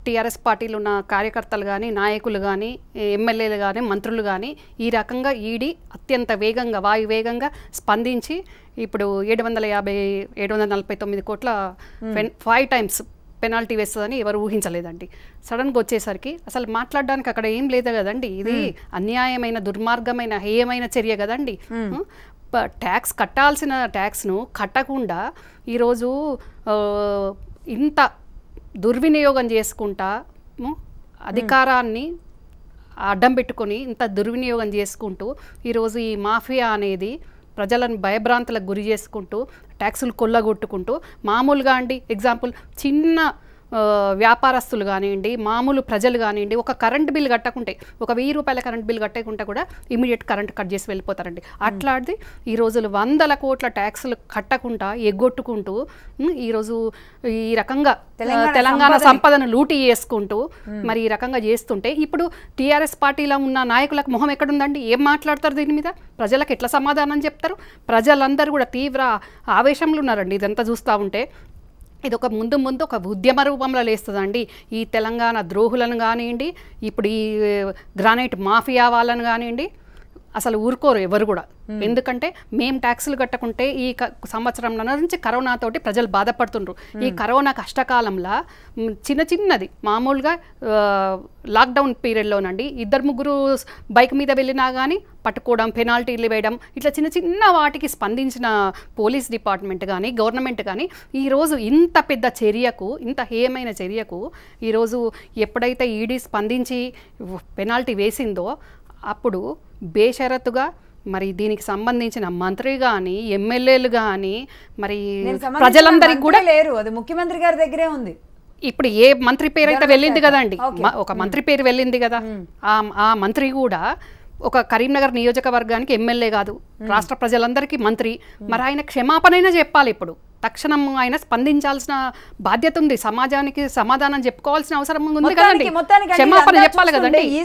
TRS పార్టీలు ఉన్న కార్యకర్తలు కానీ నాయకులు కానీ ఎమ్మెల్యేలు కానీ మంత్రులు కానీ ఈ రకంగా ఈడీ అత్యంత వేగంగా వాయు వేగంగా స్పందించి ఇప్పుడు ఏడు వందల యాభై ఏడు వందల నలభై తొమ్మిది కోట్ల ఫైవ్ టైమ్స్ పెనాల్టీ వేస్తుందని ఎవరు ఊహించలేదండి సడన్గా వచ్చేసరికి అసలు మాట్లాడడానికి అక్కడ ఏం లేదు కదండి ఇది అన్యాయమైన దుర్మార్గమైన హేయమైన చర్య కదండి ప- ట్యాక్స్ కట్టాల్సిన ట్యాక్స్ను కట్టకుండా ఈరోజు ఆ, ఇంత దుర్వినియోగం చేసుకుంటా ఉం, అధికారాన్ని అడ్డం పెట్టుకొని ఇంత దుర్వినియోగం చేసుకుంటూ ఈరోజు ఈ మాఫియా అనేది ప్రజలను భయభ్రాంతులకు గురి చేసుకుంటూ ట్యాక్సులు కొల్లగొట్టుకుంటూ మామూలుగా అండి ఎగ్జాంపుల్ చిన్న ఆ, వ్యాపారస్తులు కానివ్వండి మామూలు ప్రజలు కానివ్వండి ఒక కరెంట్ బిల్ కట్టకుంటే ఒక వెయ్యి రూపాయల కరెంట్ బిల్ కట్టకుండా కూడా ఇమీడియట్ కరెంట్ కట్ చేసి వెళ్ళిపోతారండి అట్లాంటిది ఈ రోజులు వందల కోట్ల ట్యాక్సులు కట్టకుండా ఎగ్గొట్టుకుంటూ ఉం, ఈరోజు ఈ రకంగా ఆ, తెలంగాణ తెలంగాణ సంపదని- సంపదను లూటీ చేసుకుంటూ మరి ఈ రకంగా చేస్తుంటే ఇప్పుడు టీఆర్ఎస్ పార్టీలో ఉన్న నాయకులకు మొహం ఎక్కడుందండి ఏం మాట్లాడతారు దీని మీద ప్రజలకు ఎట్లా సమాధానం చెప్తారు ప్రజలందరూ కూడా తీవ్ర ఆవేశంలో ఉన్నారండి ఇదంతా చూస్తూ ఉంటే ఇది ఒక ముందు ముందు ఒక ఉద్యమ రూపంలో లేస్తుందండి ఈ తెలంగాణ ద్రోహులను కానివ్వండి ఇప్పుడు ఈ గ్రానైట్ మాఫియా వాళ్ళని కానివ్వండి అసలు ఊరుకోరు ఎవరు కూడా ఎందుకంటే మేము ట్యాక్సులు కట్టకుంటే ఈ క- సంవత్సరం నుంచి కరోనాతోటి ప్రజలు బాధపడుతుండ్రు ఈ కరోనా కష్టకాలంలో మ్, చిన్న చిన్నది మామూలుగా ఆ, లాక్డౌన్ పీరియడ్లోనండి ఇద్దరు ముగ్గురు స్- బైక్ మీద వెళ్ళినా కానీ పట్టుకోవడం పెనాల్టీలు వేయడం ఇట్లా చిన్న చిన్న వాటికి స్పందించిన పోలీస్ డిపార్ట్మెంట్ కానీ గవర్నమెంట్ కానీ ఈరోజు ఇంత పెద్ద చర్యకు ఇంత హేయమైన చర్యకు ఈరోజు ఎప్పుడైతే ఈడీ స్పందించి పెనాల్టీ వేసిందో అప్పుడు బేషరతుగా మరి దీనికి సంబంధించిన మంత్రి కానీ ఎమ్మెల్యేలు కానీ మరి నేను సంబంధించిన ప్రజలందరికీ కూడా మంత్రి లేరు అది ముఖ్యమంత్రి గారి దగ్గరే ఉంది ఇప్పుడు ఏ మంత్రి పేరు అయితే వెళ్ళింది కదండి ఓకే. మ- ఒక మంత్రి పేరు వెళ్ళింది కదా ఆ ఆ మంత్రి కూడా ఒక కరీంనగర్ నియోజకవర్గానికి ఎమ్మెల్యే కాదు రాష్ట్ర ప్రజలందరికీ మంత్రి మరి ఆయన క్షమాపణైనా చెప్పాలి ఇప్పుడు తక్షణం ఆయన స్పందించాల్సిన బాధ్యత ఉంది సమాజానికి సమాధానం చెప్పుకోవాల్సిన అవసరం ఉంది కదండి మొత్తానికి మొత్తానికి అంటే క్షమాపణ ఇదంతా చెప్పాలి చూస్తుంటే కదండి ఈ